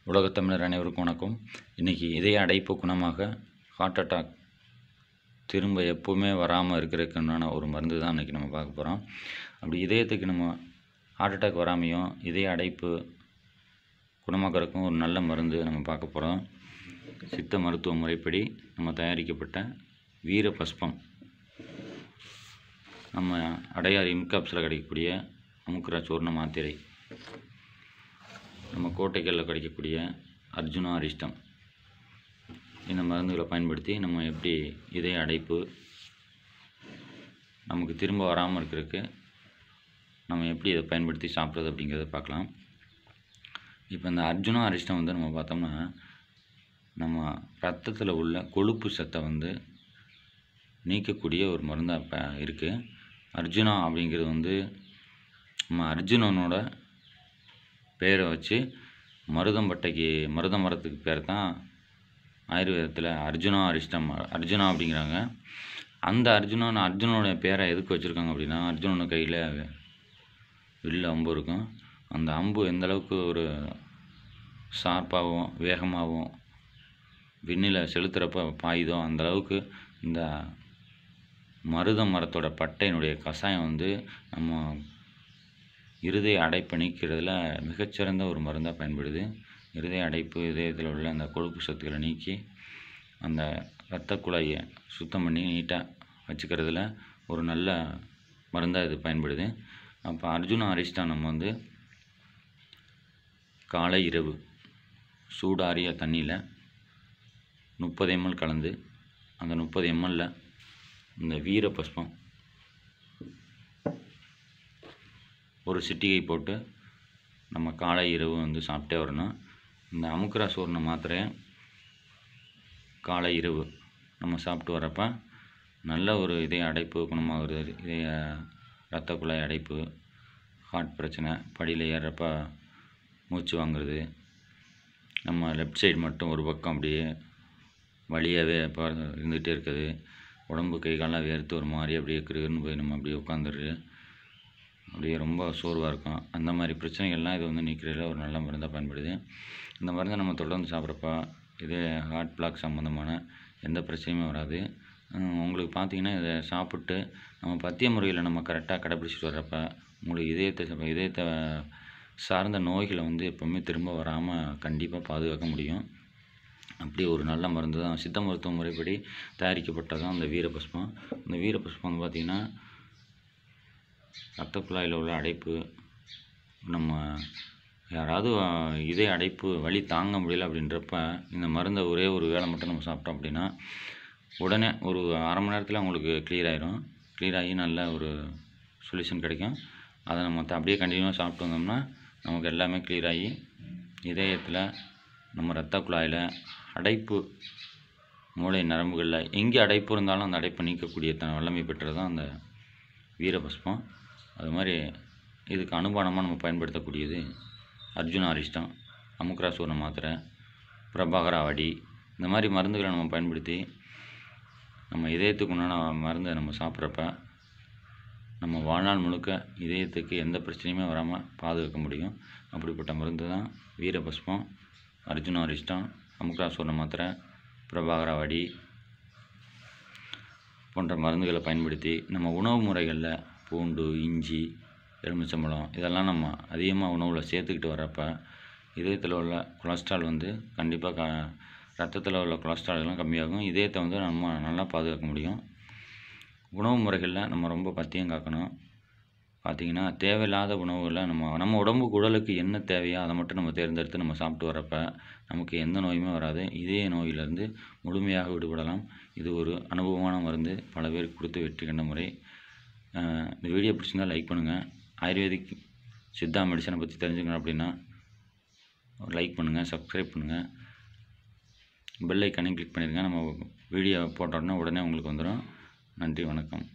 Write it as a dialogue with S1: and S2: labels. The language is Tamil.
S1: உலகத்தமிழர் அனைவருக்கும் வணக்கம் இன்றைக்கி இதய அடைப்பு குணமாக ஹார்ட் அட்டாக் திரும்ப எப்போவுமே வராமல் இருக்கிறதுக்குண்டான ஒரு மருந்து தான் இன்றைக்கி நம்ம பார்க்க போகிறோம் அப்படி இதயத்துக்கு நம்ம ஹார்ட் அட்டாக் வராமையும் இதய அடைப்பு குணமாக்கறதுக்கும் ஒரு நல்ல மருந்து நம்ம பார்க்க போகிறோம் சித்த மருத்துவ முறைப்படி நம்ம தயாரிக்கப்பட்ட வீர பஸ்பம் நம்ம அடையார் இம்காப்ஸில் கிடைக்கக்கூடிய அமுக்குரா சூர்ண மாத்திரை நம்ம கோட்டைகளில் கிடைக்கக்கூடிய அர்ஜுனா அரிஷ்டம் இந்த மருந்துகளை பயன்படுத்தி நம்ம எப்படி இதய அடைப்பு நமக்கு திரும்ப வராமல் இருக்கிறதுக்கு நம்ம எப்படி இதை பயன்படுத்தி சாப்பிட்றது அப்படிங்கிறத பார்க்கலாம் இப்போ இந்த அர்ஜுனா அரிஷ்டம் வந்து நம்ம பார்த்தோம்னா நம்ம ரத்தத்தில் உள்ள கொழுப்பு சத்தை வந்து நீக்கக்கூடிய ஒரு மருந்தாக இப்போ இருக்குது அர்ஜுனா அப்படிங்கிறது வந்து நம்ம அர்ஜுனனோட பேரை வச்சு மருதம்பட்டைக்கு மருத மரத்துக்கு பேர் தான் ஆயுர்வேதத்தில் அர்ஜுனா அரிஷ்டம் அர்ஜுனா அப்படிங்கிறாங்க அந்த அர்ஜுனன் அர்ஜுனோட பேரை எதுக்கு வச்சுருக்காங்க அப்படின்னா அர்ஜுனோட கையில் வில்லு அம்பு இருக்கும் அந்த அம்பு எந்த அளவுக்கு ஒரு ஷார்ப்பாகவும் வேகமாகவும் விண்ணில் செலுத்துகிறப்ப பாயுதோ அந்த அளவுக்கு இந்த மருத மரத்தோட பட்டையினுடைய கஷாயம் வந்து நம்ம இருதய அடைப்பை நீக்கிறதுல மிகச்சிறந்த ஒரு மருந்தாக பயன்படுது இருதய அடைப்பு இதயத்தில் உள்ள அந்த கொழுப்பு சத்துக்களை நீக்கி அந்த இரத்த குழாயை சுத்தம் பண்ணி நீட்டாக வச்சுக்கிறதுல ஒரு நல்ல மருந்தாக இது பயன்படுது அப்போ அர்ஜுனா அரிஷ்டா நம்ம வந்து காலை இரவு சூடாறிய தண்ணியில் முப்பது எம்எல் கலந்து அந்த முப்பது எம்எல்ல இந்த வீர புஷ்பம் ஒரு சிட்டிகை போட்டு நம்ம காலை இரவு வந்து சாப்பிட்டே வரணும் இந்த அமுக்குரா சூர்ண மாத்திரையை காலை இரவு நம்ம சாப்பிட்டு வரப்ப நல்ல ஒரு இதய அடைப்பு குணமாகிறது இதய இரத்த குழாய் அடைப்பு ஹார்ட் பிரச்சனை படியில் ஏறுறப்ப மூச்சு வாங்குறது நம்ம லெஃப்ட் சைடு மட்டும் ஒரு பக்கம் அப்படியே வலியாகவே இப்போ இருந்துகிட்டே இருக்குது உடம்பு கை காலெலாம் வேர்த்து ஒரு மாதிரி அப்படியே கிருன்னு போய் நம்ம அப்படியே உட்காந்துருது அப்படியே ரொம்ப சோர்வாக இருக்கும் அந்த மாதிரி பிரச்சனைகள்லாம் இது வந்து நீக்கிறதுல ஒரு நல்ல மருந்தாக பயன்படுது இந்த மருந்தை நம்ம தொடர்ந்து சாப்பிட்றப்ப இது ஹார்ட் பிளாக் சம்மந்தமான எந்த பிரச்சனையுமே வராது உங்களுக்கு பார்த்தீங்கன்னா இதை சாப்பிட்டு நம்ம பத்திய முறையில் நம்ம கரெக்டாக கடைப்பிடிச்சிட்டு வர்றப்ப உங்களுக்கு இதயத்தை இதயத்தை சார்ந்த நோய்களை வந்து எப்போவுமே திரும்ப வராமல் கண்டிப்பாக பாதுகாக்க முடியும் அப்படி ஒரு நல்ல மருந்து தான் சித்த மருத்துவ முறைப்படி தயாரிக்கப்பட்டதான் அந்த வீரபுஷ்பம் இந்த வீரபுஷ்பம் வந்து பார்த்திங்கன்னா ரத்த குழாயில் உள்ள அடைப்பு நம்ம யாராவது இதய அடைப்பு வலி தாங்க முடியல அப்படின்றப்ப இந்த மருந்தை ஒரே ஒரு வேளை மட்டும் நம்ம சாப்பிட்டோம் அப்படின்னா உடனே ஒரு அரை மணி நேரத்தில் உங்களுக்கு கிளியர் ஆயிரும் கிளியர் ஆகி நல்ல ஒரு சொல்யூஷன் கிடைக்கும் அதை நம்ம அப்படியே கண்டினியூவாக சாப்பிட்டு வந்தோம்னா நமக்கு எல்லாமே கிளியர் ஆகி இதயத்தில் நம்ம ரத்த குழாயில் அடைப்பு மூளை நரம்புகளில் எங்கே அடைப்பு இருந்தாலும் அந்த அடைப்பை நீக்கக்கூடிய தன் வல்லமை பெற்றது தான் அந்த வீரபஸ்பம் அது மாதிரி இதுக்கு அனுபானமாக நம்ம பயன்படுத்தக்கூடியது அர்ஜுன அரிஷ்டம் அமுக்ரா சூர்ண மாத்திரை பிரபாகராவடி இந்த மாதிரி மருந்துகளை நம்ம பயன்படுத்தி நம்ம இதயத்துக்கு உண்டான மருந்தை நம்ம சாப்பிட்றப்ப நம்ம வாழ்நாள் முழுக்க இதயத்துக்கு எந்த பிரச்சனையுமே வராமல் பாதுகாக்க முடியும் அப்படிப்பட்ட மருந்து தான் வீரபஸ்பம் அர்ஜுன அரிஷ்டம் அமுக்ரா சூர்ண மாத்திரை பிரபாகராவடி போன்ற மருந்துகளை பயன்படுத்தி நம்ம உணவு முறைகளில் பூண்டு இஞ்சி எலுமிச்சம்பழம் இதெல்லாம் நம்ம அதிகமாக உணவில் சேர்த்துக்கிட்டு வரப்போ இதயத்தில் உள்ள கொலஸ்ட்ரால் வந்து கண்டிப்பாக க ரத்தத்தில் உள்ள கொலஸ்ட்ரால் எல்லாம் கம்மியாகும் இதயத்தை வந்து நம்ம நல்லா பாதுகாக்க முடியும் உணவு முறைகளில் நம்ம ரொம்ப பத்தியம் காக்கணும் பார்த்திங்கன்னா தேவையில்லாத உணவுகளை நம்ம நம்ம உடம்புக்கு உடலுக்கு என்ன தேவையோ அதை மட்டும் நம்ம தேர்ந்தெடுத்து நம்ம சாப்பிட்டு வரப்போ நமக்கு எந்த நோயுமே வராது இதய நோயிலிருந்து முழுமையாக விடுபடலாம் இது ஒரு அனுபவமான மருந்து பல பேருக்கு கொடுத்து வெற்றி கண்ட முறை இந்த வீடியோ பிடிச்சிருந்தால் லைக் பண்ணுங்கள் ஆயுர்வேதிக் சித்தா மெடிசனை பற்றி தெரிஞ்சுக்கணும் அப்படின்னா லைக் பண்ணுங்கள் சப்ஸ்கிரைப் பண்ணுங்கள் பெல் ஐக்கானையும் கிளிக் பண்ணிடுங்க நம்ம வீடியோ போட்டோன்னா உடனே உங்களுக்கு வந்துடும் நன்றி வணக்கம்